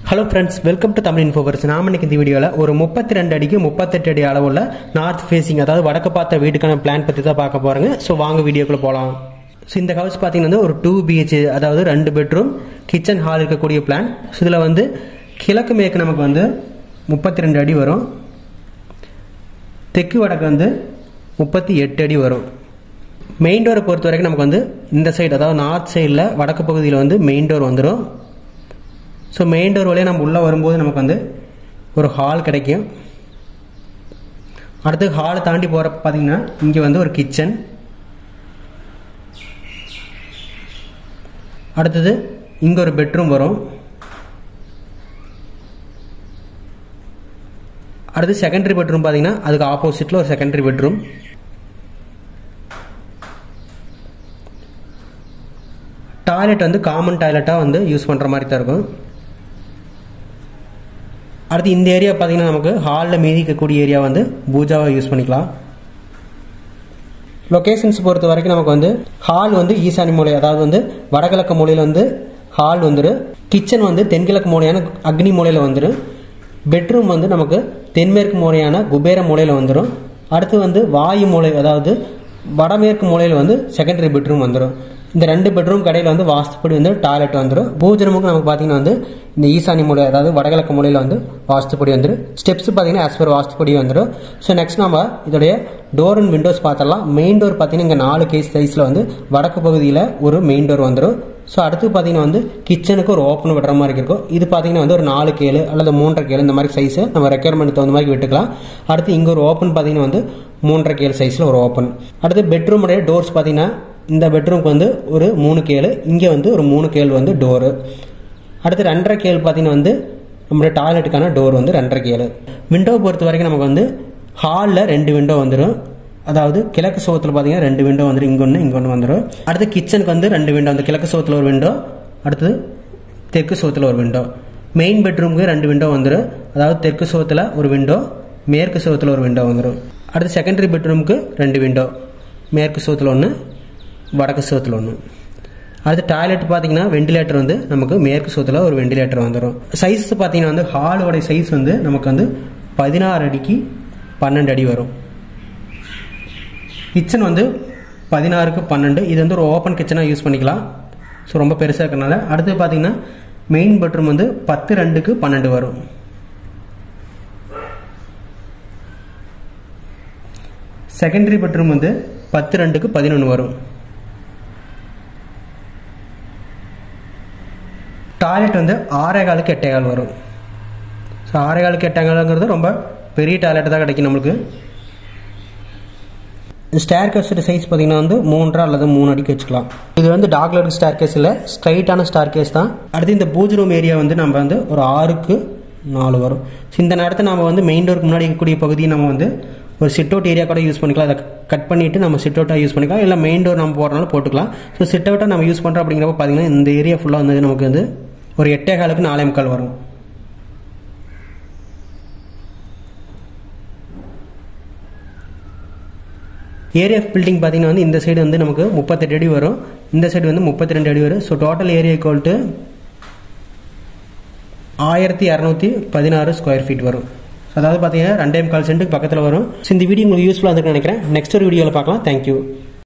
hello friends welcome to Tamil Infoverse நாம இன்னைக்கு இந்த வீடியோவில் ஒரு முப்பத்தி ரெண்டு அடிக்கு முப்பத்தெட்டு அடி அளவுள்ள நார்த் ஃபேசிங் அதாவது வடக்கு பார்த்த வீட்டுக்கான பிளான் பற்றி தான் பார்க்க போகிறோங்க ஸோ வாங்க வீடியோக்குள்ளே போகலாம் ஸோ இந்த ஹவுஸ் பார்த்தீங்கன்னா வந்து ஒரு டூ பிஹெச் அதாவது ரெண்டு பெட்ரூம் கிச்சன் ஹால் இருக்கக்கூடிய பிளான் ஸோ இதில் வந்து கிழக்கு மேற்கு நமக்கு வந்து முப்பத்தி ரெண்டு அடி வரும் தெற்கு வடக்கு வந்து முப்பத்தி எட்டு அடி வரும் மெயின் டோரை பொறுத்த வரைக்கும் நமக்கு வந்து இந்த சைடு அதாவது நார்த் சைடில் வடக்கு பகுதியில் வந்து மெயின் டோர் வந்துடும் ஸோ மெயின் டோர் வழியாக நம்ம உள்ளே வரும்போது நமக்கு வந்து ஒரு ஹால் கிடைக்கும் அடுத்து ஹாலை தாண்டி போகிறப்ப பார்த்தீங்கன்னா இங்கே வந்து ஒரு கிச்சன் அடுத்தது இங்கே ஒரு பெட்ரூம் வரும் அடுத்து செகண்டரி பெட்ரூம் பார்த்தீங்கன்னா அதுக்கு ஆப்போசிட்டில் ஒரு செகண்டரி பெட்ரூம் டாய்லெட் வந்து காமன் டாய்லெட்டாக வந்து யூஸ் பண்ணுற மாதிரி தான் இருக்கும் அடுத்து இந்த ஏரியா பார்த்தீங்கன்னா நமக்கு ஹாலில் மீதி இருக்கக்கூடிய ஏரியா வந்து பூஜாவை யூஸ் பண்ணிக்கலாம் லொக்கேஷன்ஸ் பொறுத்த வரைக்கும் நமக்கு வந்து ஹால் வந்து ஈசானி மூலை அதாவது வந்து வடகிழக்கு மூலையில் வந்து ஹால் வந்துடும் கிச்சன் வந்து தென்கிழக்கு மூலையான அக்னி மூலையில் வந்துடும் பெட்ரூம் வந்து நமக்கு தென்மேற்கு மூலையான குபேர மூலையில் வந்துடும் அடுத்து வந்து வாயு மூலை அதாவது வடமேற்கு மூலையில் வந்து செகண்டரி பெட்ரூம் வந்துடும் இந்த ரெண்டு பெட்ரூம் கடையில் வந்து வாஸ்துப்படி வந்து டாய்லெட் வந்துடும் பூஜனமுக்கு நமக்கு பார்த்தீங்கன்னா வந்து இந்த ஈசானி மூலை அதாவது வடகிழக்கு மூலையில் வந்து வாஸ்துப்படி வந்துடும் ஸ்டெப்ஸ் பார்த்தீங்கன்னா ஆஸ் பர் வாஸ்துப்படி வந்துடும் ஸோ நெக்ஸ்ட் நம்ம இதோடைய டோர் அண்ட் விண்டோஸ் பார்த்தரலாம் மெயின் டோர் பார்த்தீங்கன்னா இங்கே நாலு கேஸ் சைஸில் வந்து வடக்கு பகுதியில் ஒரு மெயின் டோர் வந்துடும் ஸோ அடுத்து பார்த்தீங்கன்னா வந்து கிச்சனுக்கு ஒரு ஓப்பன் விடுற மாதிரி இருக்கும் இது பார்த்தீங்கன்னா வந்து ஒரு நாலு கேளு அல்லது மூன்றரை கேளு இந்த மாதிரி சைஸை நம்ம ரெக்யர்மெண்ட் தகுந்த மாதிரி விட்டுக்கலாம் அடுத்து இங்கே ஒரு ஓப்பன் பார்த்தீங்கன்னா வந்து மூன்றரை கேள் சைஸில் ஒரு ஓப்பன் அடுத்து பெட்ரூமுடைய டோர்ஸ் பார்த்தீங்கன்னா இந்த பெட்ரூம்க்கு வந்து ஒரு மூணு கேளு இங்கே வந்து ஒரு மூணு கேள் வந்து டோரு அடுத்து ரெண்டரை கேள் பார்த்தீங்கன்னா வந்து நம்மளுடைய டாய்லெட்டுக்கான டோர் வந்து ரெண்டரை கேளு விண்டோ பொறுத்த வரைக்கும் நமக்கு வந்து ஹாலில் ரெண்டு விண்டோ வந்துடும் அதாவது கிழக்கு சோகத்தில் பார்த்தீங்கன்னா ரெண்டு விண்டோ வந்துடும் இங்கே ஒன்று இங்கே ஒன்று வந்துடும் அடுத்து கிச்சனுக்கு வந்து ரெண்டு விண்டோ வந்து கிழக்கு சோகத்தில் ஒரு விண்டோ அடுத்தது தெற்கு சோகத்தில் ஒரு விண்டோ மெயின் பெட்ரூமுக்கு ரெண்டு விண்டோ வந்துடும் அதாவது தெற்கு சோகத்தில் ஒரு விண்டோ மேற்கு சோகத்தில் ஒரு விண்டோ வந்துடும் அடுத்து செகண்டரி பெட்ரூமுக்கு ரெண்டு விண்டோ மேற்கு சோகத்தில் ஒன்று வடக்கு சோத்தில் ஒன்று அடுத்து டாய்லெட் பார்த்தீங்கன்னா வெண்டிலேட்டர் வந்து நமக்கு மேற்கு சோத்தில் ஒரு வெண்டிலேட்டர் வந்துடும் சைஸ் பார்த்தீங்கன்னா வந்து ஹாலோடைய சைஸ் வந்து நமக்கு வந்து பதினாறு அடிக்கு பன்னெண்டு அடி வரும் கிச்சன் வந்து பதினாறுக்கு பன்னெண்டு இது வந்து ஒரு ஓப்பன் கிச்சனாக யூஸ் பண்ணிக்கலாம் ஸோ ரொம்ப பெருசாக இருக்கிறனால அடுத்து பார்த்தீங்கன்னா மெயின் பெட்ரூம் வந்து பத்து ரெண்டுக்கு பன்னெண்டு வரும் செகண்டரி பெட்ரூம் வந்து பத்து ரெண்டுக்கு பதினொன்று வரும் டாய்லெட் வந்து ஆறே காலுக்கு எட்டே கால் வரும் ஸோ ஆறே காலுக்கு எட்டே காலுங்கிறது ரொம்ப பெரிய டாய்லெட் தான் கிடைக்கும் நம்மளுக்கு ஸ்டேர் கேஸோட சைஸ் பார்த்தீங்கன்னா வந்து மூன்றரை அல்லது மூணு அடிக்கு வச்சுக்கலாம் இது வந்து டாக்லெட் ஸ்டேர் கேஸ் இல்லை ஸ்ட்ரைட்டான ஸ்டார் கேஸ் தான் அடுத்து இந்த பூஜ் ரூம் ஏரியா வந்து நம்ம வந்து ஒரு ஆறுக்கு நாலு வரும் ஸோ இந்த நேரத்தில் நம்ம வந்து மெயின் டோருக்கு முன்னாடி இருக்கக்கூடிய பகுதியை நம்ம வந்து ஒரு சிட் அவுட் ஏரியா கூட யூஸ் பண்ணிக்கலாம் அதை கட் பண்ணிவிட்டு நம்ம சிட் அவுட்டாக யூஸ் பண்ணிக்கலாம் இல்லை மெயின் டோர் நம்ம போடுறனால போட்டுக்கலாம் ஸோ சிட் அவுட்டாக நம்ம யூஸ் பண்ணுறோம் அப்படிங்கிறப்ப பார்த்தீங்கன்னா இந்த ஏரியா ஃபுல்லாக வந்து நமக்கு வந்து ஒரு எட்டே காலுக்கு நாலே முக்கால் வரும் ஏரியா ஆஃப் பில்டிங் பார்த்தீங்கன்னா வந்து இந்த சைடு வந்து நமக்கு முப்பத்தெட்டு அடி வரும் இந்த சைடு வந்து முப்பத்தி ரெண்டு அடி வரும் so total area equal to ஆயிரத்தி இரநூத்தி பதினாறு ஸ்கொயர் ஃபீட் வரும் அதாவது பார்த்தீங்கன்னா ரெண்டே முக்கால் சென்ட்டுக்கு பக்கத்தில் வரும் ஸோ இந்த வீடியோ உங்களுக்கு யூஸ்ஃபுல்லாக இருக்குன்னு நினைக்கிறேன் நெக்ஸ்ட் ஒரு வீடியோவில் பார்க்கலாம் தேங்க்யூ